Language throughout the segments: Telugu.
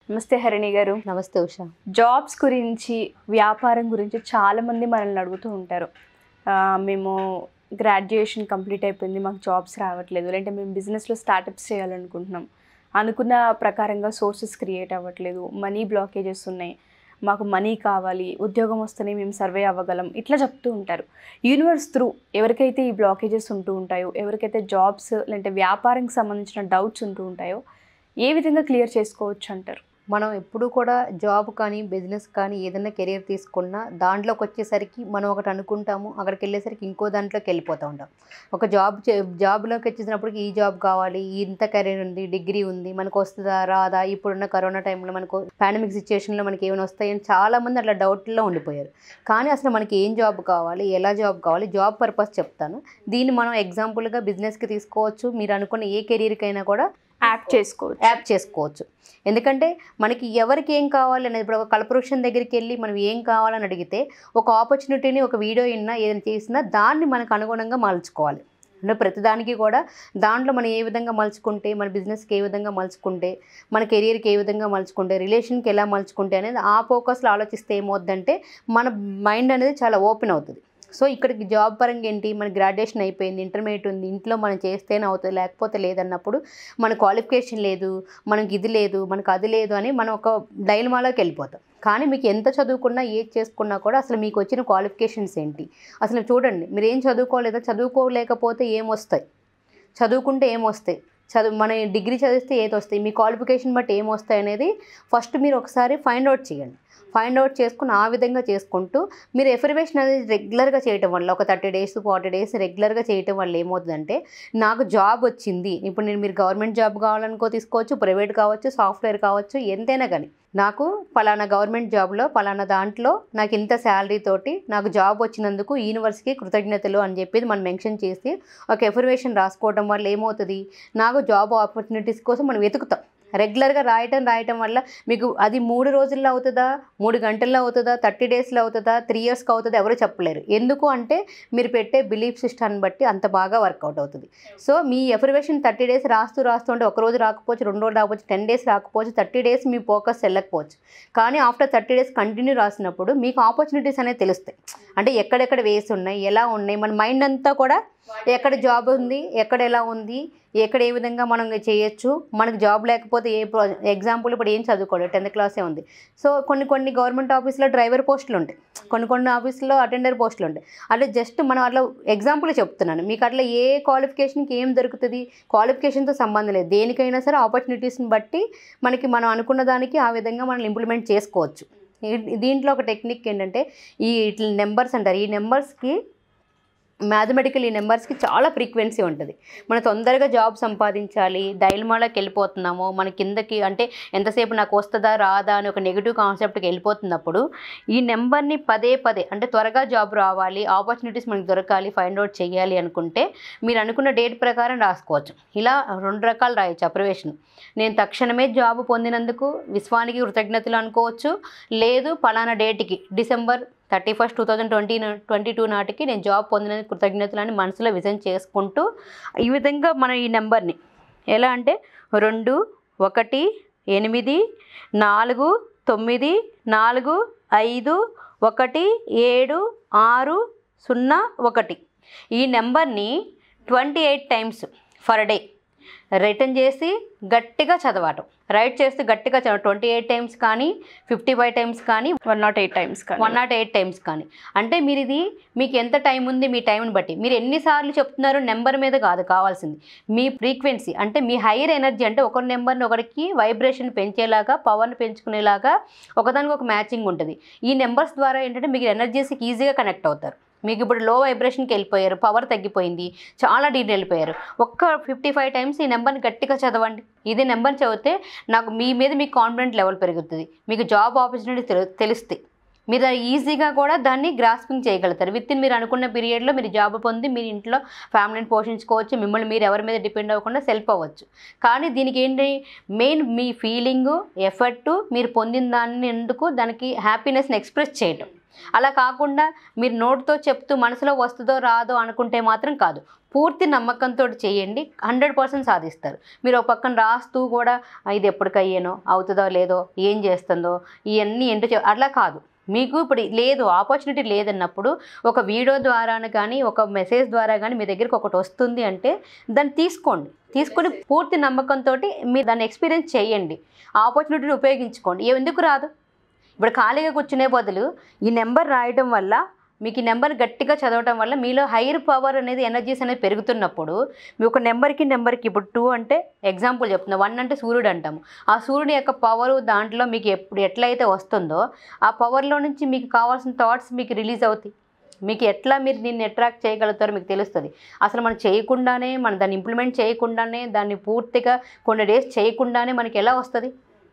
నమస్తే హరిణి గారు నమస్తే ఉషా జాబ్స్ గురించి వ్యాపారం గురించి చాలామంది మనల్ని అడుగుతూ ఉంటారు ఆ, మేము గ్రాడ్యుయేషన్ కంప్లీట్ అయిపోయింది మాకు జాబ్స్ రావట్లేదు లేదంటే మేము బిజినెస్లో స్టార్టప్స్ చేయాలనుకుంటున్నాం అనుకున్న ప్రకారంగా సోర్సెస్ క్రియేట్ అవ్వట్లేదు మనీ బ్లాకేజెస్ ఉన్నాయి మాకు మనీ కావాలి ఉద్యోగం వస్తేనే మేము సర్వే అవ్వగలం ఇట్లా చెప్తూ ఉంటారు యూనివర్స్ త్రూ ఎవరికైతే ఈ బ్లాకేజెస్ ఉంటూ ఉంటాయో ఎవరికైతే జాబ్స్ లేదంటే వ్యాపారంకి సంబంధించిన డౌట్స్ ఉంటూ ఉంటాయో ఏ విధంగా క్లియర్ చేసుకోవచ్చు అంటారు మనం ఎప్పుడు కూడా జాబ్ కానీ బిజినెస్ కానీ ఏదైనా కెరీర్ తీసుకున్నా దాంట్లోకి వచ్చేసరికి మనం ఒకటి అనుకుంటాము అక్కడికి వెళ్ళేసరికి ఇంకో దాంట్లోకి వెళ్ళిపోతూ ఉంటాం ఒక జాబ్ చే- జాబ్లోకి వచ్చేసినప్పటికి ఈ జాబ్ కావాలి ఇంత కెరీర్ ఉంది డిగ్రీ ఉంది మనకు వస్తుందా రాదా ఇప్పుడున్న కరోనా టైంలో మనకు పాండమిక్ సిచ్యువేషన్లో మనకి ఏమైనా వస్తాయని చాలామంది అట్లా డౌట్లో ఉండిపోయారు కానీ అసలు మనకి ఏం జాబ్ కావాలి ఎలా జాబ్ కావాలి జాబ్ పర్పస్ చెప్తాను దీన్ని మనం ఎగ్జాంపుల్గా బిజినెస్కి తీసుకోవచ్చు మీరు అనుకున్న ఏ కెరీర్కైనా కూడా యాప్ చేసుకోవచ్చు యాప్ చేసుకోవచ్చు ఎందుకంటే మనకి ఎవరికి ఏం కావాలి అనేది ఇప్పుడు ఒక కల్పవృక్షం దగ్గరికి వెళ్ళి మనం ఏం కావాలని అడిగితే ఒక ఆపర్చునిటీని ఒక వీడియో ఇన్నా ఏదైనా చేసినా దాన్ని మనకు అనుగుణంగా మలుచుకోవాలి అంటే ప్రతిదానికి కూడా దాంట్లో మనం ఏ విధంగా మలుచుకుంటే మన బిజినెస్కి ఏ విధంగా మలుచుకుంటే మన కెరియర్కి ఏ విధంగా మలుచుకుంటే రిలేషన్కి ఎలా మలుచుకుంటే అనేది ఆ ఫోకస్లో ఆలోచిస్తే ఏమవుద్దంటే మన మైండ్ అనేది చాలా ఓపెన్ అవుతుంది సో ఇక్కడికి జాబ్ పరంగా ఏంటి మన గ్రాడ్యుయేషన్ అయిపోయింది ఇంటర్మీడియట్ ఉంది ఇంట్లో మనం చేస్తేనే అవుతుంది లేకపోతే లేదన్నప్పుడు మన క్వాలిఫికేషన్ లేదు మనకి ఇది లేదు మనకు అది లేదు అని మనం ఒక డైలమాలోకి వెళ్ళిపోతాం కానీ మీకు ఎంత చదువుకున్నా ఏది చేసుకున్నా కూడా అసలు మీకు వచ్చిన క్వాలిఫికేషన్స్ ఏంటి అసలు చూడండి మీరు ఏం చదువుకోలేదా చదువుకోలేకపోతే ఏమొస్తాయి చదువుకుంటే ఏమొస్తాయి చదువు మన డిగ్రీ చదివిస్తే ఏది వస్తాయి మీ క్వాలిఫికేషన్ బట్టి ఏమొస్తాయి అనేది ఫస్ట్ మీరు ఒకసారి ఫైండ్ అవుట్ చేయండి ఫైండ్ అవుట్ చేసుకుని ఆ విధంగా చేసుకుంటూ మీరు ఎఫర్వేషన్ అనేది రెగ్యులర్గా చేయటం వల్ల ఒక థర్టీ డేస్ ఫార్టీ డేస్ రెగ్యులర్గా చేయటం వల్ల ఏమవుతుందంటే నాకు జాబ్ వచ్చింది ఇప్పుడు నేను మీరు గవర్నమెంట్ జాబ్ కావాలనుకో తీసుకోవచ్చు ప్రైవేట్ కావచ్చు సాఫ్ట్వేర్ కావచ్చు ఎంతైనా కానీ నాకు పలానా గవర్నమెంట్ జాబ్లో పలానా దాంట్లో నాకు ఇంత శాలరీ తోటి నాకు జాబ్ వచ్చినందుకు యూనివర్సిటీకి కృతజ్ఞతలు అని చెప్పేది మనం మెన్షన్ చేసి ఒక ఎఫర్వేషన్ రాసుకోవడం వల్ల ఏమవుతుంది నాకు జాబ్ ఆపర్చునిటీస్ కోసం మనం వెతుకుతాం రెగ్యులర్గా రాయటం రాయటం వల్ల మీకు అది మూడు రోజుల్లో అవుతుందా మూడు గంటల్లో అవుతుందా థర్టీ డేస్లో అవుతుందా త్రీ ఇయర్స్కి అవుతుందా ఎవరు చెప్పలేరు ఎందుకు అంటే మీరు పెట్టే బిలీఫ్ సిస్టాన్ని బట్టి అంత బాగా వర్కౌట్ అవుతుంది సో మీ ఎఫర్వేషన్ థర్టీ డేస్ రాస్తూ రాస్తుంటే ఒక రోజు రాకపోవచ్చు రెండు రోజులు రాకపోవచ్చు టెన్ డేస్ రాకపోవచ్చు థర్టీ డేస్ మీ ఫోకస్ వెళ్ళకపోవచ్చు కానీ ఆఫ్టర్ థర్టీ డేస్ కంటిన్యూ రాసినప్పుడు మీకు ఆపర్చునిటీస్ అనేవి తెలుస్తాయి అంటే ఎక్కడెక్కడ వేసి ఉన్నాయి ఎలా ఉన్నాయి మన మైండ్ అంతా కూడా ఎక్కడ జాబ్ ఉంది ఎక్కడ ఎలా ఉంది ఎక్కడ ఏ విధంగా మనం చేయొచ్చు మనకు జాబ్ లేకపోతే ఏ ప్రో ఎగ్జాంపుల్ ఇప్పుడు ఏం చదువుకోలేదు టెన్త్ క్లాసే ఉంది సో కొన్ని కొన్ని గవర్నమెంట్ ఆఫీస్లో డ్రైవర్ పోస్టులు ఉంటాయి కొన్ని కొన్ని ఆఫీస్లో అటెండర్ పోస్టులు ఉంటాయి అట్లా జస్ట్ మనం అట్లా ఎగ్జాంపుల్ చెప్తున్నాను మీకు అట్లా ఏ క్వాలిఫికేషన్కి ఏం దొరుకుతుంది క్వాలిఫికేషన్తో సంబంధం లేదు దేనికైనా సరే ఆపర్చునిటీస్ని బట్టి మనకి మనం అనుకున్న దానికి ఆ విధంగా మనం ఇంప్లిమెంట్ చేసుకోవచ్చు ఈ- దీంట్లో ఒక టెక్నిక్ ఏంటంటే ఈ ఇట్లా నెంబర్స్ అంటారు ఈ నెంబర్స్కి మ్యాథమెటికల్ ఈ నెంబర్స్కి చాలా ఫ్రీక్వెన్సీ ఉంటుంది మనం తొందరగా జాబ్ సంపాదించాలి డైల్మాలోకి వెళ్ళిపోతున్నాము మన కిందకి అంటే ఎంతసేపు నాకు వస్తుందా రాదా అని ఒక నెగిటివ్ కాన్సెప్ట్కి వెళ్ళిపోతున్నప్పుడు ఈ నెంబర్ని పదే పదే అంటే త్వరగా జాబ్ రావాలి ఆపర్చునిటీస్ మనకి దొరకాలి ఫైండ్ అవుట్ చేయాలి అనుకుంటే మీరు అనుకున్న డేట్ ప్రకారం రాసుకోవచ్చు ఇలా రెండు రకాలు రాయొచ్చు అప్రవేషన్ నేను తక్షణమే జాబ్ పొందినందుకు విశ్వానికి కృతజ్ఞతలు అనుకోవచ్చు లేదు పలానా డేట్కి December thirty first two thousand twenty twenty two నాటికి నేను జాబ్ పొందినందుకు కృతజ్ఞతలు అని మనసులో విజన్ చేసుకుంటూ ఈ విధంగా మనం ఈ నెంబర్ని ఎలా అంటే రెండు ఒకటి ఎనిమిది నాలుగు తొమ్మిది నాలుగు ఐదు ఒకటి ఏడు ఆరు సున్నా ఒకటి ఈ నెంబర్ని twenty eight times per day return చేసి గట్టిగా చదవటం రైట్ చేస్తే గట్టిగా చదవ ట్వంటీ ఎయిట్ టైమ్స్ కానీ ఫిఫ్టీ ఫైవ్ టైమ్స్ కానీ వన్ నాట్ ఎయిట్ టైమ్స్ కానీ వన్ నాట్ ఎయిట్ టైమ్స్ కానీ అంటే మీరు ఇది మీకు ఎంత టైం ఉంది మీ టైంని బట్టి మీరు ఎన్నిసార్లు చెప్తున్నారు నెంబర్ మీద కాదు కావాల్సింది మీ ఫ్రీక్వెన్సీ అంటే మీ హైయర్ ఎనర్జీ అంటే ఒక నెంబర్ని ఒకరికి వైబ్రేషన్ పెంచేలాగా పవర్ని పెంచుకునేలాగా ఒకదానికి ఒక మ్యాచింగ్ ఉంటుంది ఈ నెంబర్స్ ద్వారా ఏంటంటే మీకు ఎనర్జీస్కి ఈజీగా కనెక్ట్ అవుతారు మీకు ఇప్పుడు లో వైబ్రేషన్కి వెళ్ళిపోయారు పవర్ తగ్గిపోయింది చాలా డీటెయిల్ వెళ్ళిపోయారు ఒక్క ఫిఫ్టీ ఫైవ్ టైమ్స్ ఈ నెంబర్ని గట్టిగా చదవండి ఇది నెంబర్ చదివితే నాకు మీ మీద మీకు కాన్ఫిడెంట్ లెవెల్ పెరుగుతుంది మీకు జాబ్ ఆపర్చునిటీ తెలు తెలుస్తాయి మీరు ఈజీగా కూడా దాన్ని గ్రాస్పింగ్ చేయగలుగుతారు విత్ ఇన్ మీరు అనుకున్న పీరియడ్లో మీరు జాబ్ పొంది మీరు ఇంట్లో ఫ్యామిలీని పోషించుకోవచ్చు మిమ్మల్ని మీరు ఎవరి మీద డిపెండ్ అవ్వకుండా సెల్ఫ్ అవ్వచ్చు కానీ దీనికి ఏంటి మెయిన్ మీ ఫీలింగు ఎఫర్టు మీరు పొందిన దాన్ని ఎందుకు దానికి హ్యాపీనెస్ని ఎక్స్ప్రెస్ చేయటం అలా కాకుండా మీరు నోటితో చెప్తూ మనసులో వస్తుందో రాదో అనుకుంటే మాత్రం కాదు పూర్తి నమ్మకంతో చేయండి హండ్రెడ్ పర్సెంట్ సాధిస్తారు మీరు ఒక పక్కన రాస్తూ కూడా "ఆ, ఇది ఎప్పటికయ్యేనో అవుతుందో లేదో ఏం చేస్తుందో ఇవన్నీ ఏంటో చె-" అట్లా కాదు మీకు ఇప్పుడు లేదు ఆపర్చునిటీ లేదన్నప్పుడు ఒక వీడియో ద్వారాను కానీ ఒక మెసేజ్ ద్వారా కానీ మీ దగ్గరికి ఒకటి వస్తుంది అంటే దాన్ని తీసుకోండి తీసుకొని పూర్తి నమ్మకంతో మీరు దాన్ని ఎక్స్పీరియన్స్ చేయండి ఆపర్చునిటీని ఉపయోగించుకోండి ఏ- ఎందుకు రాదు ఇప్పుడు ఖాళీగా కూర్చునే బదులు ఈ నెంబర్ రాయడం వల్ల మీకు ఈ నెంబర్ గట్టిగా చదవటం వల్ల మీలో హైయర్ పవర్ అనేది ఎనర్జీస్ అనేది పెరుగుతున్నప్పుడు మీ ఒక నెంబర్కి నెంబర్కి ఇప్పుడు టూ అంటే ఎగ్జాంపుల్ చెప్తున్నా వన్ అంటే సూర్యుడు అంటాము ఆ సూర్యుని యొక్క పవర్ దాంట్లో మీకు ఎప్పుడు ఎట్లయితే వస్తుందో ఆ పవర్లో నుంచి మీకు కావాల్సిన థాట్స్ మీకు రిలీజ్ అవుతాయి మీకు ఎట్లా మీరు దీన్ని అట్రాక్ట్ చేయగలుగుతారో మీకు తెలుస్తుంది అసలు మనం చేయకుండానే మనం దాన్ని ఇంప్లిమెంట్ చేయకుండానే దాన్ని పూర్తిగా కొన్ని డేస్ చేయకుండానే మనకి ఎలా వస్తుంది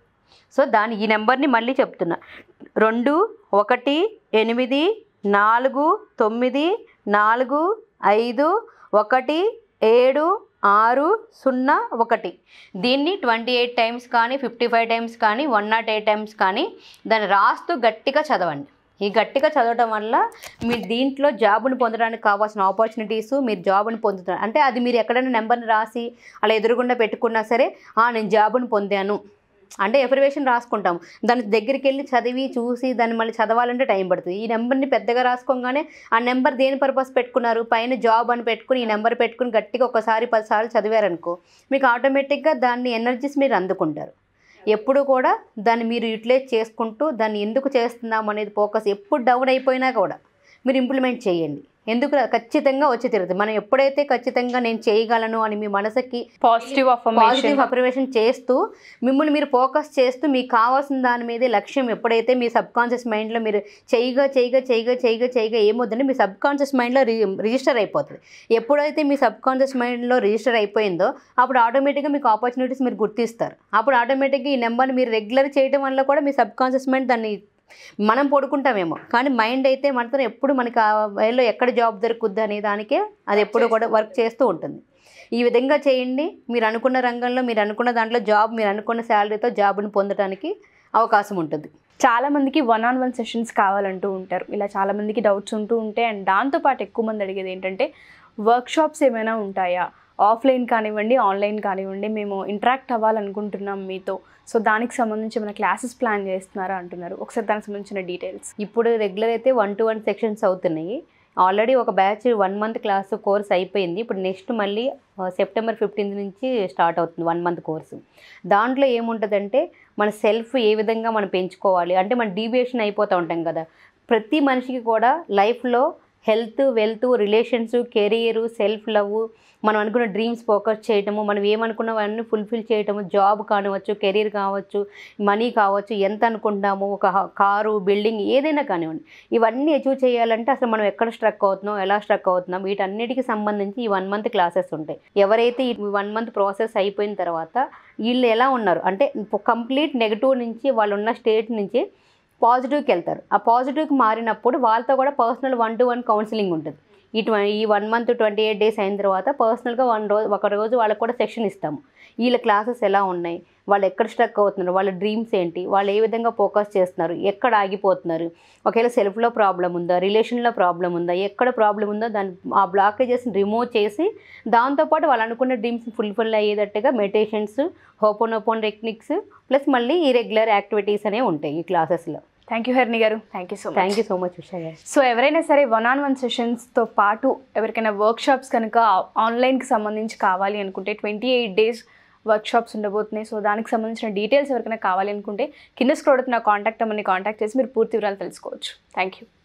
సో దాని ఈ నెంబర్ని మళ్ళీ చెప్తున్నా రెండు ఒకటి ఎనిమిది నాలుగు తొమ్మిది నాలుగు ఐదు ఒకటి ఏడు ఆరు సున్నా ఒకటి దీన్ని ట్వంటీ ఎయిట్ టైమ్స్ కానీ ఫిఫ్టీ ఫైవ్ టైమ్స్ కానీ వన్ నాట్ ఎయిట్ టైమ్స్ కానీ దాన్ని రాస్తూ గట్టిగా చదవండి ఈ గట్టిగా చదవటం వల్ల మీరు దీంట్లో జాబ్ని పొందడానికి కావాల్సిన ఆపర్చునిటీస్ మీరు జాబ్ని పొందుతారు అంటే అది మీరు ఎక్కడైనా నెంబర్ని రాసి అలా ఎదురుగుండా పెట్టుకున్నా సరే "ఆ, నేను జాబ్ని పొందాను అంటే ఎఫర్వేషన్ రాసుకుంటాం దాని దగ్గరికి వెళ్ళి చదివి చూసి దాన్ని మళ్ళీ చదవాలంటే టైం పడుతుంది ఈ నెంబర్ని పెద్దగా రాసుకోగానే ఆ నెంబర్ దేని పర్పస్ పెట్టుకున్నారు పైన జాబ్ అని పెట్టుకుని ఈ నెంబర్ పెట్టుకుని గట్టిగా ఒకసారి పదిసార్లు చదివారనుకో మీకు ఆటోమేటిక్గా దాన్ని ఎనర్జీస్ మీరు అందుకుంటారు ఎప్పుడు కూడా దాన్ని మీరు యూటిలైజ్ చేసుకుంటూ దాన్ని ఎందుకు చేస్తున్నాం అనేది ఫోకస్ ఎప్పుడు డౌన్ అయిపోయినా కూడా మీరు ఇంప్లిమెంట్ చేయండి ఎందుకు రా- ఖచ్చితంగా వచ్చి తిరుగుతుంది మనం ఎప్పుడైతే ఖచ్చితంగా నేను చేయగలను అని మీ మనసుకి పాజిటివ్ పాజిటివ్ అఫర్మేషన్ అప్రివేషన్ చేస్తూ మిమ్మల్ని మీరు ఫోకస్ చేస్తూ మీకు కావాల్సిన దాని మీదే లక్ష్యం ఎప్పుడైతే మీ సబ్ కాన్షియస్ మైండ్లో మీరు చేయగా చేయగా చేయగా చేయగా చేయగా ఏమవుతుందంటే మీ సబ్ కాన్షియస్ మైండ్లో రి రిజిస్టర్ అయిపోతుంది ఎప్పుడైతే మీ సబ్ కాన్షియస్ మైండ్లో రిజిస్టర్ అయిపోయిందో అప్పుడు ఆటోమేటిక్గా మీకు ఆపర్చునిటీస్ మీరు గుర్తిస్తారు అప్పుడు ఆటోమేటిక్గా ఈ నెంబర్ని మీరు రెగ్యులర్ చేయడం వల్ల కూడా మీ సబ్ కాన్షియస్ మైండ్ దాన్ని మనం పడుకుంటామేమో కానీ మైండ్ అయితే మనతో ఎప్పుడు మనకి ఆ వేలో ఎక్కడ జాబ్ దొరుకుద్ది అనే దానికే అది ఎప్పుడు కూడా వర్క్ చేస్తూ ఉంటుంది ఈ విధంగా చేయండి మీరు అనుకున్న రంగంలో మీరు అనుకున్న దాంట్లో జాబ్ మీరు అనుకున్న శాలరీతో జాబ్ని పొందడానికి అవకాశం ఉంటుంది చాలా మందికి వన్ ఆన్ వన్ సెషన్స్ కావాలంటూ ఉంటారు ఇలా చాలా మందికి డౌట్స్ ఉంటూ ఉంటాయి అండ్ దాంతోపాటు ఎక్కువ మంది అడిగేది ఏంటంటే వర్క్ షాప్స్ ఏమైనా ఉంటాయా ఆఫ్లైన్ కానివ్వండి ఆన్లైన్ కానివ్వండి మేము ఇంటరాక్ట్ అవ్వాలనుకుంటున్నాం మీతో సో దానికి సంబంధించి ఏమైనా క్లాసెస్ ప్లాన్ చేస్తున్నారా అంటున్నారు ఒకసారి దానికి సంబంధించిన డీటెయిల్స్ ఇప్పుడు రెగ్యులర్ అయితే వన్ టు వన్ సెక్షన్స్ అవుతున్నాయి ఆల్రెడీ ఒక batch one month class course అయిపోయింది ఇప్పుడు నెక్స్ట్ మళ్ళీ ఆ, సెప్టెంబర్ ఫిఫ్టీన్త్ నుంచి స్టార్ట్ అవుతుంది వన్ మంత్ కోర్సు దాంట్లో ఏముంటుందంటే మన సెల్ఫ్ ఏ విధంగా మనం పెంచుకోవాలి అంటే మన డీవియేషన్ అయిపోతూ ఉంటాం కదా ప్రతి మనిషికి కూడా లైఫ్లో health wealth relations career self love మనం అనుకున్న డ్రీమ్స్ ఫోకస్ చేయటము మనం ఏమనుకున్నవన్నీ ఫుల్ఫిల్ చేయటము జాబ్ కానివచ్చు కెరీర్ కావచ్చు మనీ కావచ్చు ఎంత అనుకుంటాము ఒక హ- కారు బిల్డింగ్ ఏదైనా కానివ్వండి ఇవన్నీ అచీవ్ చేయాలంటే అసలు మనం ఎక్కడ స్ట్రక్ అవుతున్నాం ఎలా స్ట్రక్ అవుతున్నాం వీటన్నిటికి సంబంధించి ఈ వన్ మంత్ క్లాసెస్ ఉంటాయి ఎవరైతే ఈ వన్ మంత్ ప్రాసెస్ అయిపోయిన తర్వాత వీళ్ళు ఎలా ఉన్నారు అంటే కంప్లీట్ నెగిటివ్ నుంచి వాళ్ళు ఉన్న స్టేట్ నుంచి పాజిటివ్కి వెళ్తారు ఆ పాజిటివ్కి మారినప్పుడు వాళ్ళతో కూడా personal one to one counselling ఉంటుంది ఈ ట్వ ఈ one month twenty eight days అయిన తర్వాత పర్సనల్గా వన్ రోజు ఒక రోజు వాళ్ళకి కూడా సెక్షన్ ఇస్తాము వీళ్ళ క్లాసెస్ ఎలా ఉన్నాయి వాళ్ళు ఎక్కడ స్ట్రక్ అవుతున్నారు వాళ్ళ డ్రీమ్స్ ఏంటి వాళ్ళు ఏ విధంగా ఫోకస్ చేస్తున్నారు ఎక్కడ ఆగిపోతున్నారు ఒకవేళ సెల్ఫ్లో ప్రాబ్లం ఉందా రిలేషన్లో ప్రాబ్లం ఉందా ఎక్కడ ప్రాబ్లం ఉందో దాన్ని ఆ బ్లాకేజెస్ రిమూవ్ చేసి దాంతోపాటు వాళ్ళు అనుకున్న డ్రీమ్స్ ఫుల్ఫిల్ అయ్యేటట్టుగా మెడిటేషన్స్ హోపోనోపోన్ టెక్నిక్స్ ప్లస్ మళ్ళీ ఈ రెగ్యులర్ యాక్టివిటీస్ అనేవి ఉంటాయి ఈ క్లాసెస్లో థ్యాంక్ యూ హెర్ని గారు thank you so much thank you so much Usha గారు సో ఎవరైనా సరే వన్ ఆన్ వన్ సెషన్స్తో పాటు ఎవరికైనా వర్క్ షాప్స్ కనుక ఆన్లైన్కి సంబంధించి కావాలి అనుకుంటే twenty eight days workshops ఉండబోతున్నాయి సో దానికి సంబంధించిన డీటెయిల్స్ ఎవరికైనా కావాలి అనుకుంటే కింద స్క్రోడ్ నా కాంటాక్ట్ అమ్మని కాంటాక్ట్ చేసి మీరు పూర్తి వివరాలు తెలుసుకోవచ్చు థ్యాంక్ యూ